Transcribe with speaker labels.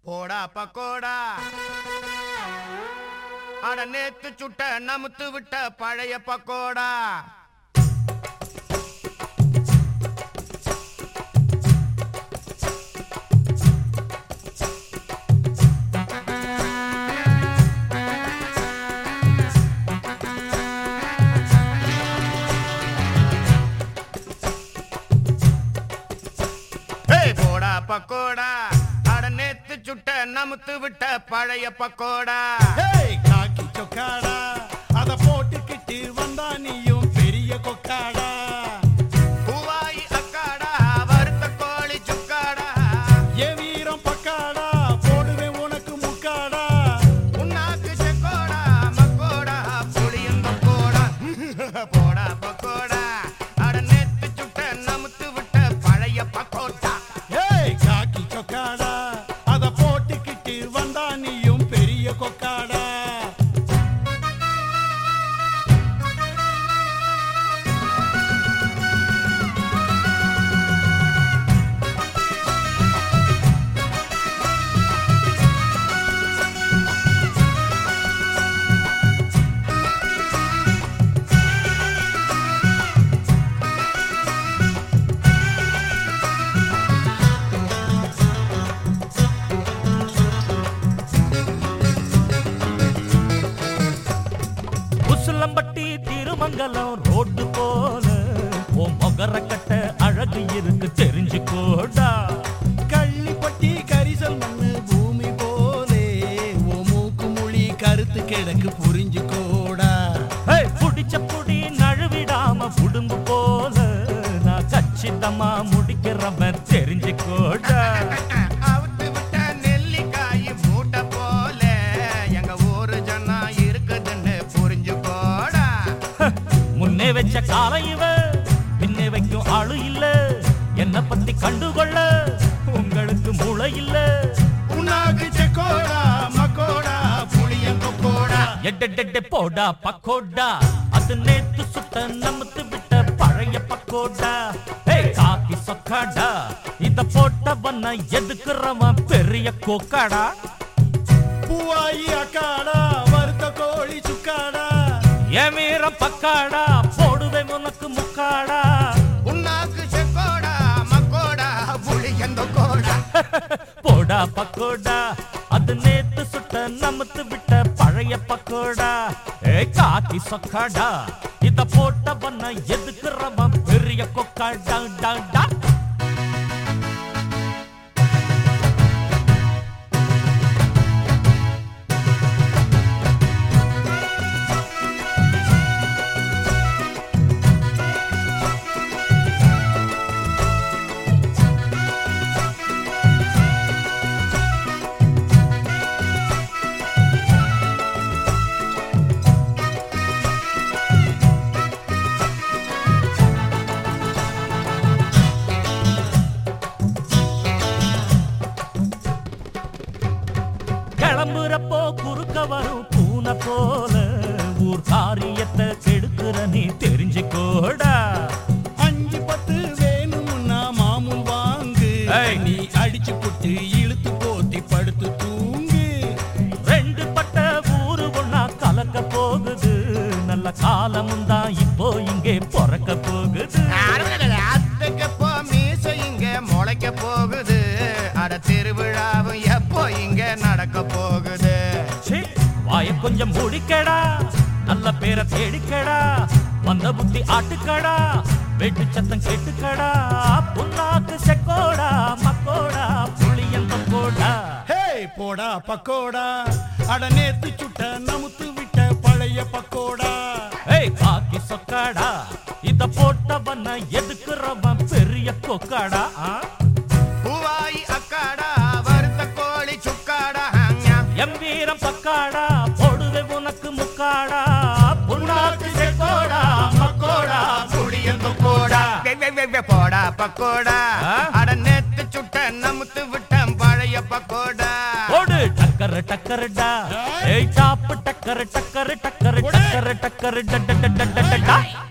Speaker 1: போடா பக்கோடா அட நேத்து சுட்ட நமுத்து விட்ட பழைய பக்கோடா ஏய், போடா பக்கோடா அட நேத்து சுட்ட நமுத்து விட்ட பழைய பக்கோடா
Speaker 2: ஹேய், காக்கி சொக்காடா அத போட்டுக்கிட்டு வந்தா நீயும் பெரிய கொக்காடா
Speaker 1: பூவாயி அக்காடா வறுத்த கோழி சுக்காடா
Speaker 2: என் வீரம் பக்காடா போடுவேன் உனக்கு முக்காடா
Speaker 1: உன்னாக்கு செக்கோடா மக்கோடா புளியும் பக்கோடா போடா பக்கோடா அட நேத்து சுட்ட நமுத்து விட்ட பழைய பக்கோடா
Speaker 2: ஏய் காக்கி சொக்காடா அத போட்டுக்கிட்டு வந்தா நீயும் பெரிய கொக்காடா
Speaker 3: உசிலம்பட்டி திருமங்கலம் ரோடு போல ஓ மொகர கட்ட அழகு இருக்கு தெரிஞ்சுக்கோடா
Speaker 2: கள்ளிப்பட்டி கரிசல் மண்ணு பூமி போலே ஓ மூக்கு மொழி கருத்து கிடக்கு புரிஞ்சுக்கோடா
Speaker 3: ஏய், புடிச்ச புடி நழுவிடாம உடும்பு போல நான் கச்சிதமா முடிக்கிறவன் தெரிஞ்சுக்கோடா
Speaker 1: அவுத்து விட்ட நெல்லிக்காய் மூட்டை போல எங்க ஊரு ஜனா இருக்குதுன்னு புரிஞ்சுக்கோடா
Speaker 3: முன்னே வச்ச காலம் இவ பின்னே வைக்கும் ஆளு இல்ல என்ன பத்தி கண்டுகொள்ள உங்களுக்கு மூளை இல்ல
Speaker 2: உன்னாக்கு செக்கோடா மக்கோடா புளியம் கொக்கோடா
Speaker 3: எட்டெட்டெட்டே போடா பக்கோடா அது நேத்து சுட்ட நமத்து விட்ட பழைய பக்கோடா ஏய் காக்கி சொக்காடா இத போட்டவன எதுக்குறவன் பெரிய கோக்காடா
Speaker 2: பூவாயி அக்காடா வறுத்த கோழி சுக்காடா
Speaker 3: என் வீரம் பக்காடா போடுவேன் உனக்கு முக்காடா
Speaker 1: உன்னாக்கு செக்கோடா மக்கோடா புளியந்த கோடா
Speaker 3: போடா பக்கோடா அது நேத்து சுட்ட நமத்து விட்ட பழைய பக்கோடா ஏய் காக்கி சொக்காடா இத போட்டவன எதுக்குறவன் பெரிய கொக்காடா டா டா கிளம்புறப்போ குறுக்க வரும் பூனை போல ஊர் காரியத்தை கெடுக்கிற நீ தெரிஞ்சுக்கோடா
Speaker 2: அஞ்சு பத்து வேணும்னா மாமூல் வாங்கு
Speaker 3: ஏய்.
Speaker 2: நீ அடிச்சு புட்டு இழுத்து போத்தி படுத்து தூங்கு
Speaker 3: ரெண்டு பட்ட ஊரு ஒண்ணா கலக்க போகுது நல்ல காலமும் தான் இப்போ இங்கே பிறக்க போகுது
Speaker 1: அத்துக்கு போ மீச இங்க முளைக்க போகுது அட திருவிழாவும் எப்போ இங்க நடக்க போகுது
Speaker 3: சீ, வாய கொஞ்சம் முடிக்கடா நல்ல பேரை தேடிக்கடா வந்த புத்தி ஆட்டுக்கடா வெட்டு சத்தம் கேட்டுக்கடா புண்ணாக்கு செக்கோடா மக்கோடா புளியன் பக்கோடா
Speaker 2: ஹே போடா பக்கோடா அட நேத்து சுட்ட நமுத்து விட்ட பழைய பக்கோடா
Speaker 3: ஏய் காக்கி சொக்காடா இத போட்டவன எதுக்குறவன் பெரிய கொக்காடா ஆ?
Speaker 1: பூவாயி அக்காடா வறுத்த கோழி சுக்காடா ஞாம்.
Speaker 3: எம் வீரம் பக்காடா போடுவே உனக்கு முக்காடா புண்ணாக்கு செக்கோடா மக்கோடா
Speaker 1: புளியந்த கோடா வே, வே, வே, வே, போடா பக்கோடா
Speaker 3: ஆ?
Speaker 1: அட நேத்து சுட்ட நமுத்து விட்ட பழைய பக்கோடா
Speaker 3: ஓடு டக்கரு டக்கருடா ஏய் சாப்பு டக்கரு டக்கரு டக்கரு டக்கரு டக்கரு டட டட டட டா